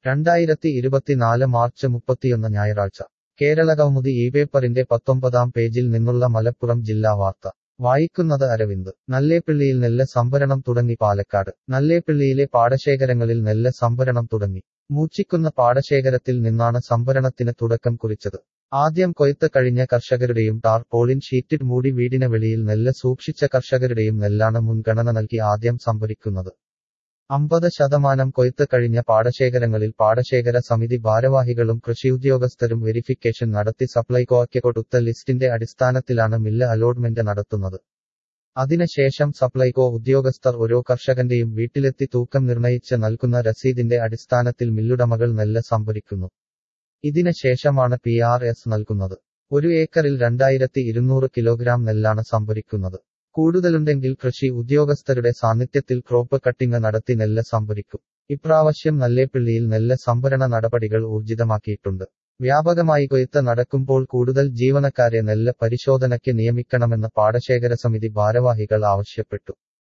രണ്ടായിരത്തി ഇരുപത്തിനാല് മാർച്ച് മുപ്പത്തിയൊന്ന് ഞായറാഴ്ച കേരള കൗമുദി ഈ പേപ്പറിന്റെ പത്തൊമ്പതാം പേജിൽ നിന്നുള്ള മലപ്പുറം ജില്ലാ വാർത്ത വായിക്കുന്നത് അരവിന്ദ് നല്ലേപ്പിള്ളിയിൽ നെല്ല് സംഭരണം തുടങ്ങി പാലക്കാട് നല്ലേപ്പിള്ളിയിലെ പാടശേഖരങ്ങളിൽ നെല്ല് സംഭരണം തുടങ്ങി മൂച്ചിക്കുന്ന പാടശേഖരത്തിൽ നിന്നാണ് സംഭരണത്തിന് തുടക്കം കുറിച്ചത് ആദ്യം കൊയ്ത്ത് കഴിഞ്ഞ കർഷകരുടെയും ടാർപോളിൻ ഷീറ്റിൽ മൂടി വീടിന് വെളിയിൽ നെല്ല് സൂക്ഷിച്ച കർഷകരുടെയും നെല്ലാണ് മുൻഗണന നൽകി ആദ്യം സംഭരിക്കുന്നത് അമ്പത് ശതമാനം കൊയ്ത്ത് കഴിഞ്ഞ പാടശേഖരങ്ങളിൽ പാടശേഖര സമിതി ഭാരവാഹികളും കൃഷി ഉദ്യോഗസ്ഥരും വെരിഫിക്കേഷൻ നടത്തി സപ്ലൈകോയ്ക്ക് കൊടുത്ത ലിസ്റ്റിന്റെ അടിസ്ഥാനത്തിലാണ് മില്ല് അലോട്ട്മെന്റ് നടത്തുന്നത് അതിനുശേഷം സപ്ലൈകോ ഉദ്യോഗസ്ഥർ ഓരോ കർഷകന്റെയും വീട്ടിലെത്തി തൂക്കം നിർണയിച്ച് നൽകുന്ന രസീതിന്റെ അടിസ്ഥാനത്തിൽ മില്ലുടമകൾ നെല്ല് സംഭരിക്കുന്നു ഇതിന് ശേഷമാണ് പി ആർ എസ് നൽകുന്നത് ഒരു ഏക്കറിൽ രണ്ടായിരത്തി ഇരുന്നൂറ് കിലോഗ്രാം നെല്ലാണ് സംഭരിക്കുന്നത് കൂടുതലുണ്ടെങ്കിൽ കൃഷി ഉദ്യോഗസ്ഥരുടെ സാന്നിധ്യത്തിൽ ക്രോപ്പ് കട്ടിംഗ് നടത്തി നെല്ല് സംഭരിക്കും ഇപ്രാവശ്യം നല്ലേപ്പിള്ളിയിൽ നെല്ല് സംഭരണ നടപടികൾ ഊർജിതമാക്കിയിട്ടുണ്ട് വ്യാപകമായി കൊയ്ത്ത് നടക്കുമ്പോൾ കൂടുതൽ ജീവനക്കാരെ നെല്ല് പരിശോധനയ്ക്ക് നിയമിക്കണമെന്ന് പാടശേഖര സമിതി ഭാരവാഹികൾ ആവശ്യപ്പെട്ടു